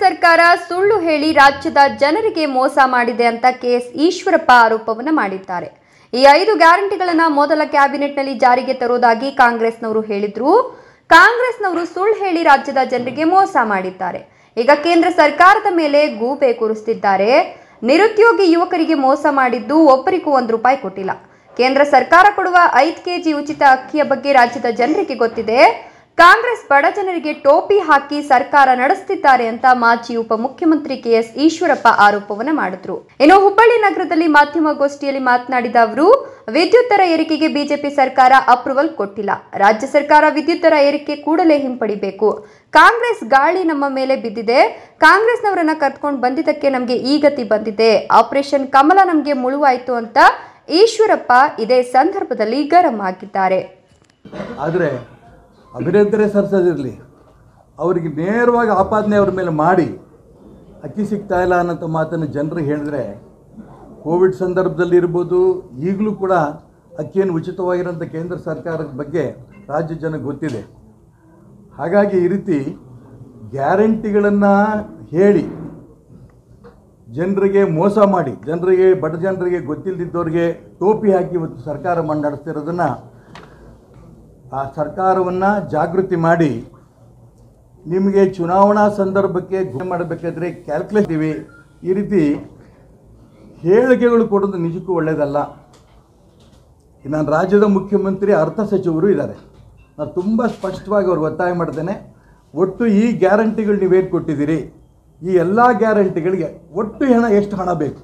ಸರ್ಕಾರ ಸುಳ್ಳು ಹೇಳಿ ರಾಜ್ಯದ ಜನರಿಗೆ ಮೋಸ ಮಾಡಿದೆ ಅಂತ ಕೆಎಸ್ ಈಶ್ವರಪ್ಪ ಆರೋಪವನ್ನು ಮಾಡಿದ್ದಾರೆ ಈ ಐದು ಗ್ಯಾರಂಟಿಗಳನ್ನ ಮೊದಲ ಕ್ಯಾಬಿನೆಟ್ನಲ್ಲಿ ಜಾರಿಗೆ ತರುವುದಾಗಿ ಕಾಂಗ್ರೆಸ್ನವರು ಹೇಳಿದ್ರು ಕಾಂಗ್ರೆಸ್ನವರು ಸುಳ್ಳು ಹೇಳಿ ರಾಜ್ಯದ ಜನರಿಗೆ ಮೋಸ ಮಾಡಿದ್ದಾರೆ ಈಗ ಕೇಂದ್ರ ಸರ್ಕಾರದ ಮೇಲೆ ಗೂಬೆ ಕೂರಿಸ್ತಿದ್ದಾರೆ ನಿರುದ್ಯೋಗಿ ಯುವಕರಿಗೆ ಮೋಸ ಮಾಡಿದ್ದು ಒಬ್ಬರಿಗೂ ಒಂದು ರೂಪಾಯಿ ಕೊಟ್ಟಿಲ್ಲ ಕೇಂದ್ರ ಸರ್ಕಾರ ಕೊಡುವ ಐದು ಕೆಜಿ ಉಚಿತ ಅಕ್ಕಿಯ ಬಗ್ಗೆ ರಾಜ್ಯದ ಜನರಿಗೆ ಗೊತ್ತಿದೆ ಕಾಂಗ್ರೆಸ್ ಬಡ ಜನರಿಗೆ ಟೋಪಿ ಹಾಕಿ ಸರ್ಕಾರ ನಡೆಸುತ್ತಿದ್ದಾರೆ ಅಂತ ಮಾಜಿ ಉಪಮುಖ್ಯಮಂತ್ರಿ ಕೆಎಸ್ ಈಶ್ವರಪ್ಪ ಆರೋಪವನ್ನು ಮಾಡಿದ್ರು ಇನ್ನು ಹುಬ್ಬಳ್ಳಿ ನಗರದಲ್ಲಿ ಮಾಧ್ಯಮಗೋಷ್ಠಿಯಲ್ಲಿ ಮಾತನಾಡಿದ ಅವರು ವಿದ್ಯುತ್ ದರ ಏರಿಕೆಗೆ ಬಿಜೆಪಿ ಸರ್ಕಾರ ಅಪ್ರೂವಲ್ ಕೊಟ್ಟಿಲ್ಲ ರಾಜ್ಯ ಸರ್ಕಾರ ವಿದ್ಯುತ್ ದರ ಏರಿಕೆ ಕೂಡಲೇ ಹಿಂಪಡಿಬೇಕು ಕಾಂಗ್ರೆಸ್ ಗಾಳಿ ನಮ್ಮ ಮೇಲೆ ಬಿದ್ದಿದೆ ಕಾಂಗ್ರೆಸ್ನವರನ್ನ ಕರ್ಕೊಂಡು ಬಂದಿದ್ದಕ್ಕೆ ನಮಗೆ ಈ ಗತಿ ಬಂದಿದೆ ಆಪರೇಷನ್ ಕಮಲ ನಮಗೆ ಮುಳುವಾಯಿತು ಅಂತ ಈಶ್ವರಪ್ಪ ಇದೇ ಸಂದರ್ಭದಲ್ಲಿ ಗರಂ ಆಗಿದ್ದಾರೆ ಆದರೆ ಅಭಿನೇತರೇ ಸರಿಸೋದಿರಲಿ ಅವರಿಗೆ ನೇರವಾಗಿ ಆಪಾದನೆ ಅವ್ರ ಮೇಲೆ ಮಾಡಿ ಅಕ್ಕಿ ಸಿಗ್ತಾ ಇಲ್ಲ ಅನ್ನೋಂಥ ಮಾತನ್ನು ಜನರಿಗೆ ಹೇಳಿದ್ರೆ ಕೋವಿಡ್ ಸಂದರ್ಭದಲ್ಲಿ ಇರ್ಬೋದು ಈಗಲೂ ಕೂಡ ಅಕ್ಕಿಯನ್ನು ಉಚಿತವಾಗಿರೋಂಥ ಕೇಂದ್ರ ಸರ್ಕಾರದ ಬಗ್ಗೆ ರಾಜ್ಯ ಜನಕ್ಕೆ ಗೊತ್ತಿದೆ ಹಾಗಾಗಿ ಈ ರೀತಿ ಗ್ಯಾರಂಟಿಗಳನ್ನು ಹೇಳಿ ಜನರಿಗೆ ಮೋಸ ಮಾಡಿ ಜನರಿಗೆ ಬಡ ಜನರಿಗೆ ಗೊತ್ತಿಲ್ಲದಿದ್ದವ್ರಿಗೆ ಟೋಪಿ ಹಾಕಿ ಇವತ್ತು ಸರ್ಕಾರ ಮಾಡಿ ನಡೆಸ್ತಿರೋದನ್ನು ಆ ಸರ್ಕಾರವನ್ನು ಜಾಗೃತಿ ಮಾಡಿ ನಿಮಗೆ ಚುನಾವಣಾ ಸಂದರ್ಭಕ್ಕೆ ಘೋಷಣೆ ಮಾಡಬೇಕಾದ್ರೆ ಕ್ಯಾಲ್ಕುಲೇಟಿವಿ ಈ ರೀತಿ ಹೇಳಿಕೆಗಳು ಕೊಡೋದು ನಿಜಕ್ಕೂ ಒಳ್ಳೆಯದಲ್ಲ ನಾನು ರಾಜ್ಯದ ಮುಖ್ಯಮಂತ್ರಿ ಅರ್ಥ ಸಚಿವರು ಇದ್ದಾರೆ ನಾನು ತುಂಬ ಸ್ಪಷ್ಟವಾಗಿ ಅವ್ರಿಗೆ ಒತ್ತಾಯ ಮಾಡ್ತೇನೆ ಒಟ್ಟು ಈ ಗ್ಯಾರಂಟಿಗಳು ನೀವೇನು ಕೊಟ್ಟಿದ್ದೀರಿ ಈ ಎಲ್ಲ ಗ್ಯಾರಂಟಿಗಳಿಗೆ ಒಟ್ಟು ಹಣ ಎಷ್ಟು ಹಣ ಬೇಕು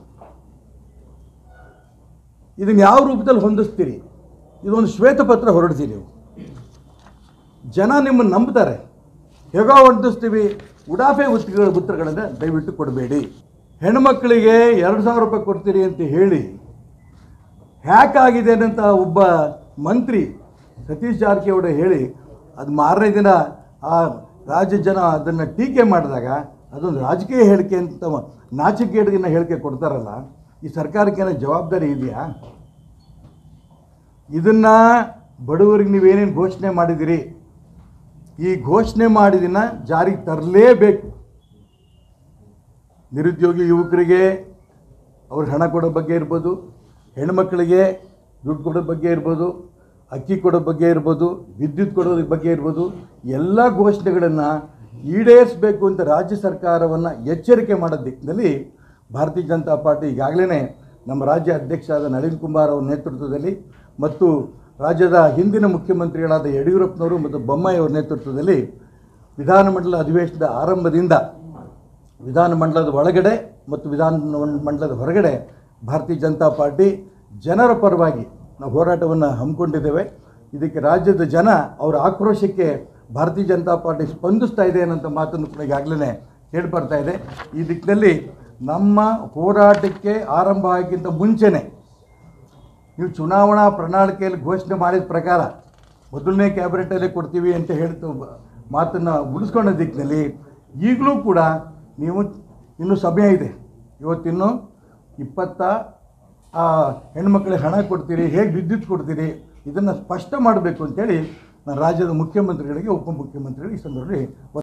ಇದನ್ನು ಯಾವ ರೂಪದಲ್ಲಿ ಹೊಂದಿಸ್ತೀರಿ ಇದೊಂದು ಶ್ವೇತಪತ್ರ ಹೊರಡಿಸಿ ನೀವು ಜನ ನಿಮ್ಮನ್ನು ನಂಬ್ತಾರೆ ಹೇಗೋ ಹೊಂದಿಸ್ತೀವಿ ಉಡಾಫೆ ಉತ್ತರ ಉತ್ತರಗಳನ್ನು ದಯವಿಟ್ಟು ಕೊಡಬೇಡಿ ಹೆಣ್ಮಕ್ಳಿಗೆ ಎರಡು ಸಾವಿರ ರೂಪಾಯಿ ಕೊಡ್ತೀರಿ ಅಂತ ಹೇಳಿ ಹ್ಯಾಕ್ ಆಗಿದೆ ಅಂತ ಒಬ್ಬ ಮಂತ್ರಿ ಸತೀಶ್ ಜಾರಕಿಹೊಳಿ ಹೇಳಿ ಅದು ಮಾರನೇ ದಿನ ಆ ರಾಜ್ಯ ಜನ ಅದನ್ನು ಟೀಕೆ ಮಾಡಿದಾಗ ಅದೊಂದು ರಾಜಕೀಯ ಹೇಳಿಕೆ ಅಂತ ನಾಚಿಕೆಗೇಡಿನ ಹೇಳಿಕೆ ಕೊಡ್ತಾರಲ್ಲ ಈ ಸರ್ಕಾರಕ್ಕೇನೋ ಜವಾಬ್ದಾರಿ ಇದೆಯಾ ಇದನ್ನು ಬಡವರಿಗೆ ನೀವೇನೇನು ಘೋಷಣೆ ಮಾಡಿದಿರಿ ಈ ಘೋಷಣೆ ಮಾಡಿದಿನ ಜಾರಿಗೆ ತರಲೇಬೇಕು ನಿರುದ್ಯೋಗಿ ಯುವಕರಿಗೆ ಅವ್ರ ಹಣ ಕೊಡೋ ಬಗ್ಗೆ ಇರ್ಬೋದು ಹೆಣ್ಮಕ್ಳಿಗೆ ದುಡ್ಡು ಕೊಡೋ ಬಗ್ಗೆ ಇರ್ಬೋದು ಅಕ್ಕಿ ಕೊಡೋ ಬಗ್ಗೆ ಇರ್ಬೋದು ವಿದ್ಯುತ್ ಕೊಡೋದ್ರ ಬಗ್ಗೆ ಇರ್ಬೋದು ಎಲ್ಲ ಘೋಷಣೆಗಳನ್ನು ಈಡೇರಿಸಬೇಕು ಅಂತ ರಾಜ್ಯ ಸರ್ಕಾರವನ್ನು ಎಚ್ಚರಿಕೆ ಮಾಡೋ ದಿಕ್ಕಿನಲ್ಲಿ ಭಾರತೀಯ ಜನತಾ ಪಾರ್ಟಿ ಈಗಾಗಲೇ ನಮ್ಮ ರಾಜ್ಯ ಅಧ್ಯಕ್ಷ ಆದ ನಳಿನ್ ಕುಮಾರ್ ಅವರ ನೇತೃತ್ವದಲ್ಲಿ ಮತ್ತು ರಾಜ್ಯದ ಹಿಂದಿನ ಮುಖ್ಯಮಂತ್ರಿಗಳಾದ ಯಡಿಯೂರಪ್ಪನವರು ಮತ್ತು ಬೊಮ್ಮಾಯಿ ಅವರ ನೇತೃತ್ವದಲ್ಲಿ ವಿಧಾನಮಂಡಲ ಅಧಿವೇಶನದ ಆರಂಭದಿಂದ ವಿಧಾನಮಂಡಲದ ಒಳಗಡೆ ಮತ್ತು ವಿಧಾನ ಮಂಡಲದ ಹೊರಗಡೆ ಭಾರತೀಯ ಜನತಾ ಪಾರ್ಟಿ ಜನರ ಪರವಾಗಿ ನಾವು ಹೋರಾಟವನ್ನು ಹಮ್ಮಿಕೊಂಡಿದ್ದೇವೆ ಇದಕ್ಕೆ ರಾಜ್ಯದ ಜನ ಅವರ ಆಕ್ರೋಶಕ್ಕೆ ಭಾರತೀಯ ಜನತಾ ಪಾರ್ಟಿ ಸ್ಪಂದಿಸ್ತಾ ಇದೆ ಅನ್ನೋಂಥ ಮಾತನ್ನು ಕೂಡ ಈಗಾಗಲೇ ಕೇಳಿ ಬರ್ತಾ ಇದೆ ಈ ದಿಕ್ಕಿನಲ್ಲಿ ನಮ್ಮ ಹೋರಾಟಕ್ಕೆ ಆರಂಭ ಆಗಿಂತ ಮುಂಚೆನೇ ನೀವು ಚುನಾವಣಾ ಪ್ರಣಾಳಿಕೆಯಲ್ಲಿ ಘೋಷಣೆ ಮಾಡಿದ ಪ್ರಕಾರ ಮೊದಲನೇ ಕ್ಯಾಬಿನೆಟಲ್ಲೇ ಕೊಡ್ತೀವಿ ಅಂತ ಹೇಳ್ತು ಮಾತನ್ನು ಉಳಿಸ್ಕೊಂಡ ದಿಕ್ಕಿನಲ್ಲಿ ಈಗಲೂ ಕೂಡ ನೀವು ಇನ್ನೂ ಸಮಯ ಇದೆ ಇವತ್ತಿನ್ನು ಇಪ್ಪತ್ತ ಆ, ಹೆಣ್ಮಕ್ಳಿಗೆ ಹಣ ಕೊಡ್ತೀರಿ ಹೇಗೆ ವಿದ್ಯುತ್ ಕೊಡ್ತೀರಿ ಇದನ್ನು ಸ್ಪಷ್ಟ ಮಾಡಬೇಕು ಅಂತೇಳಿ ನಾನು ರಾಜ್ಯದ ಮುಖ್ಯಮಂತ್ರಿಗಳಿಗೆ ಉಪಮುಖ್ಯಮಂತ್ರಿಗಳಿಗೆ ಈ ಸಂದರ್ಭದಲ್ಲಿ